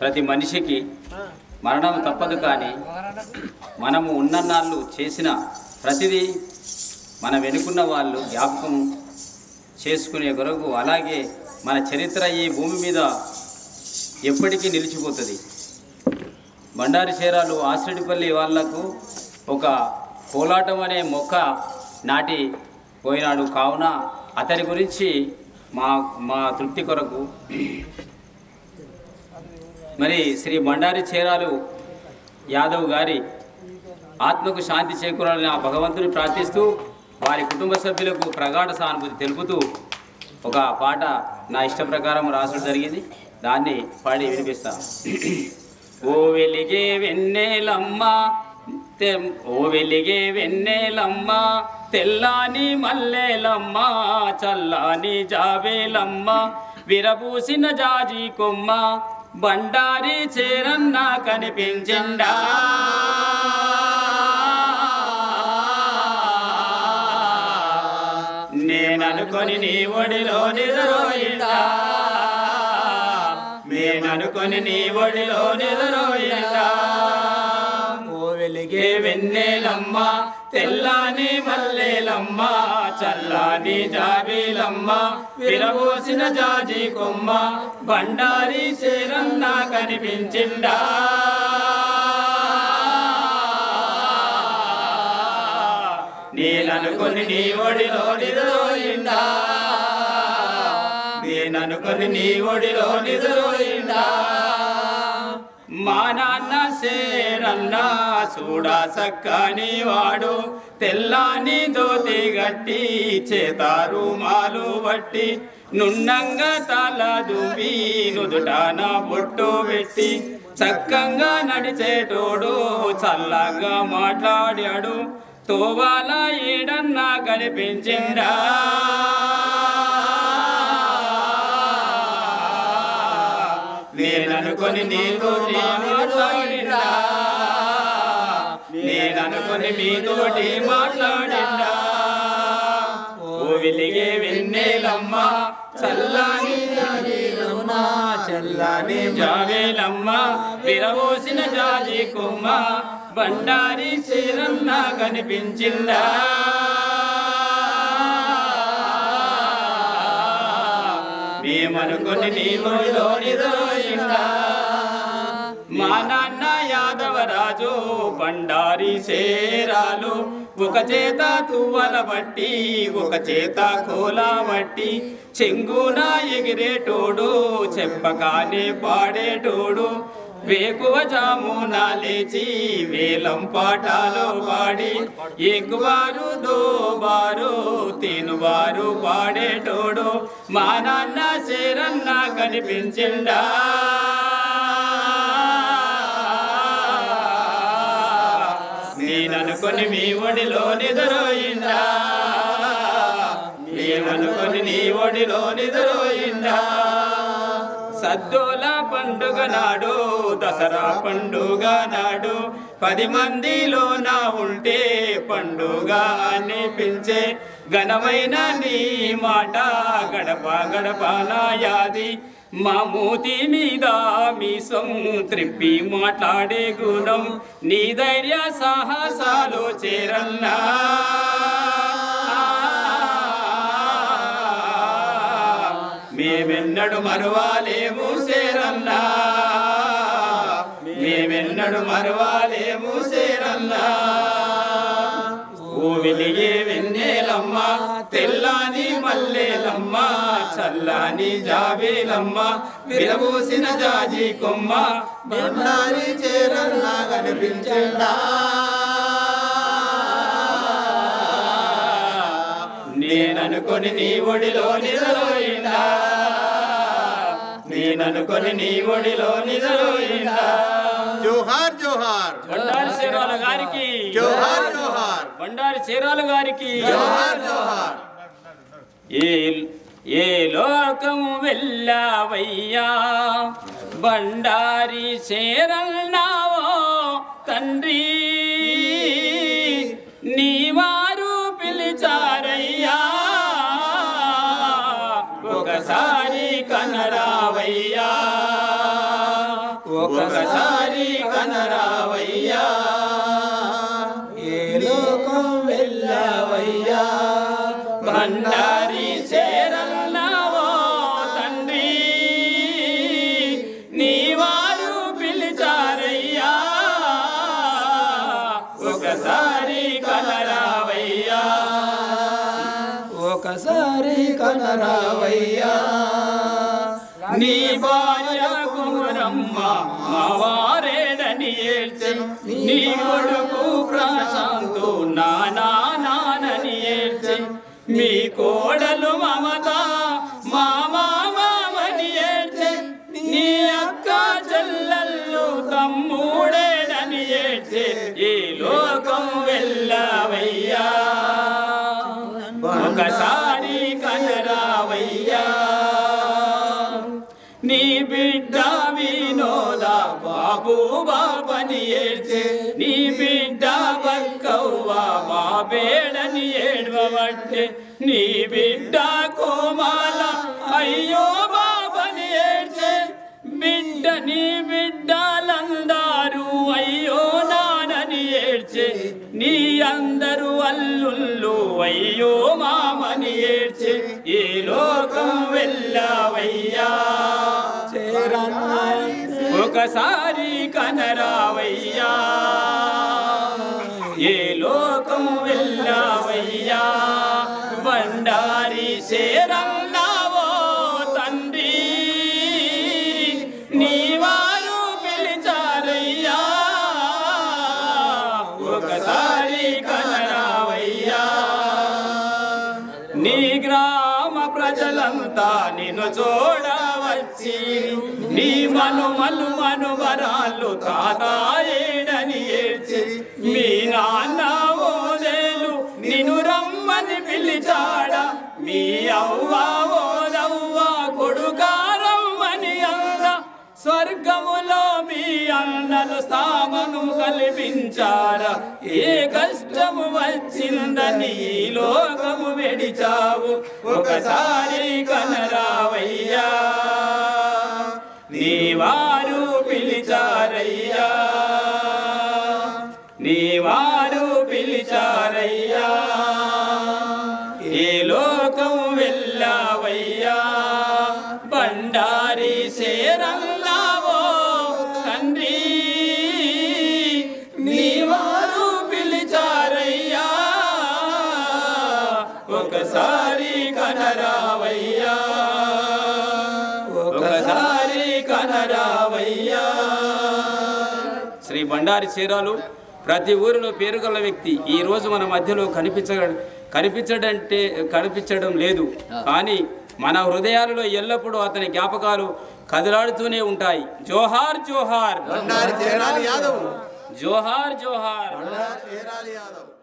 ప్రతి మనిషికి మరణం తప్పదు కానీ మనము ఉన్నన్నాళ్ళు చేసిన ప్రతిదీ మన వెనుకున్న వాళ్ళు జ్ఞాపకం చేసుకునే కొరకు అలాగే మన చరిత్ర ఈ భూమి మీద ఎప్పటికీ నిలిచిపోతుంది బండారి చీరాలు ఆసిరెడ్డిపల్లి వాళ్లకు ఒక కోలాటం అనే మొక్క నాటి పోయినాడు కావున అతని గురించి మా మా తృప్తి కొరకు మరి శ్రీ బండారి చీరాలు యాదవ్ గారి ఆత్మకు శాంతి చేకూరాలని ఆ భగవంతుని ప్రార్థిస్తూ వారి కుటుంబ సభ్యులకు ప్రగాఢ సానుభూతి తెలుపుతూ ఒక పాట నా ఇష్ట ప్రకారం రాసడం జరిగింది దాన్ని పాడి వినిపిస్తా ఓ వెలిగే వెన్నెలమ్మ తె- ఓ వెలిగే వెన్నెలమ్మ తెల్లాని మల్లెలమ్మ చల్లాని జాబేలమ్మ విరబూసిన జాజి కొమ్మ బండారి చేరన్న కనిపించిండా నేననుకొని నీ ఒడిలో నిద్రోయిందా నేననుకొని నీ ఒడిలో నిద్రోయిందా ఓ వెలిగే వెన్నెలమ్మ తెల్లాని మల్లెలమ్మ చల్లాని జాబీలమ్మ విరబోసిన జాజి కొమ్మ బండారి శరన్న కనిపించిండా నేననుకొని నీ ఒడిలో నిద్రోయిండా నేననుకొని నీ ఒడిలో నిద్రోయిండా మా నాన్న సేరన్న చూడా సక్కని వాడు తెల్లాని దోతి గట్టి చేతారు మాలు బట్టి నున్నంగా తల దువ్వి నుదుటాన బొట్టు పెట్టి చక్కంగా నడిచేటోడు చల్లగా మాట్లాడాడు తోవాల ఏడన్నా కనిపించిండా నేననుకొని నీతోటి మాట్లాడిండా నేననుకొని మీతోటి మాట్లాడిండా ఓ వెలిగే వెన్నెలమ్మ చల్లాని జాజీలమ్మ, చల్లాని జావేలమ్మ విరవోసిన జాజి కొమ్మ బండారి చీరన్న కనిపించిందా మేమనుకొని నీ ఒడిలో నిద్రోయిందా మా నాన్న యాదవరాజు బండారి సేరాలు ఒక చేత తువ్వల బట్టి ఒక చేత కోలా బట్టి చెంగున ఎగిరేటోడు చెప్పగానే పాడేటోడు వేకువ జామున లేచి వేలం పాటాలు పాడి ఎక్కువారు దోబారు తినువారు పాడేటోడు మా నాన్న శరన్న కనిపించిండా నేననుకొని మీ ఒడిలో నిద్రోయిందా నేననుకొని నీ ఒడిలో నిద్రోయిందా సద్దోల పండుగ నాడు దసరా పండుగ నాడు పది మందిలో నా ఉంటే పండుగ అనిపించే ఘనమైన నీ మాట గడప గడప నా యాది మా మూతి మీద మీసం త్రిప్పి మాట్లాడే గుణం నీ ధైర్య సాహసాలు చేరన్నా మేమెన్నడు మరువాలేము సేరన్నా మేమెన్నడు మరువాలేము సేరన్నా ఓ వెలిగే వెన్నెలమ్మ తెల్లాని మల్లెలమ్మ చల్లాని జాబేలమ్మ విరబూసిన జాజి కొమ్మ బండారి చేరన్నా కనిపించండా నేననుకొని నీ ఒడిలో నిదలోయిందా నేననుకొని నీ ఒడిలో నిదలోయిందా జోహార్ జోహార్ బండారి చీరాల గారికి జోహార్ జోహార్ బండారి చీరాల గారికి జోహార్ జోహార్ ఏ ఏ లోకము వెళ్ళావయ్యా బండారి చేరన్నావో తండ్రి నీ వారు పిలిచారయ్యా ఒకసారి కనరావయ్యా ఒకసారి కనరావయ్యా ఏ లోకం వెళ్ళావయ్యా బండారి చేరన్నావో తండ్రి నీ వారు పిలిచారయ్యా ఒకసారి కనరావయ్యా ఒకసారి కనరావయ్యా నీ భార్య కుమరమ్మ మా వారేడని ఏడ్చి నీ కొడుకు ప్రశాంతు నానా నానని ఏడ్చి మీ కోడలు మమత మా మామని ఏడ్చి నీ అక్క చెల్లెళ్ళు తమ్ముడేడని ఏడ్చి ఈ లోకం వెళ్ళవయ్యా ఒకసారి కనరావయ్యా నీ బిడ్డ వినోద బాబు బాబని ఏడ్చే నీ బిడ్డ బక్కవ్వ బాబేడని ఏడవబట్టే నీ బిడ్డ కోమాల అయ్యో బాబని ఏడ్చే బిడ్డ నీ బిడ్డలందారు అయ్యో నానని ఏడ్చే నీ అందరూ అల్లుళ్ళు అయ్యో మామని ఏడ్చే ఈ లోకం వెళ్ళవయ్యా చేరన్నా ఒకసారి కనరావయ్యా ఏ లోకం వెళ్ళావయ్యా బండారి చేరన్నావో తండ్రి నీ వారు పిలిచారయ్యా ఒకసారి కనరావయ్యా నీ గ్రామ ప్రజలంతా నిన్ను చూడవచ్చి నీ మను మను మనువరాలు తాతాయేడని ఏడ్చి మీ నాన్న ఓదేలు నిన్ను రమ్మని పిలిచాడ మీ అవ్వ ఓదవ్వ కొడుకారమ్మని అంద స్వర్గములో మీ అన్నలు స్థామను కల్పించారా ఏ కష్టము వచ్చిందని ఈ లోకము వెడిచావు ఒకసారి కనరావయ్యా నీ వారు పిలిచారయ్యా నీ వారు పిలిచారయ్యా ఏ లోకం వెళ్ళావయ్యా బండారి సేరన్నావో తండ్రి నీ వారు పిలిచారయ్యా ఒకసారి కనరావయ్యా ఒకసారి కనరావయ్యా శ్రీ బండారి చీరాలు ప్రతి ఊరిలో పేరుగల వ్యక్తి ఈ రోజు మన మధ్యలో కనిపించ కనిపించడంటే కనిపించడం లేదు కానీ మన హృదయాలలో ఎల్లప్పుడూ అతని జ్ఞాపకాలు కదలాడుతూనే ఉంటాయి జోహార్ జోహార్ బండారి చేరాలి యాదవ్ జోహార్ జోహార్ బండారి చేరాలి యాదవ్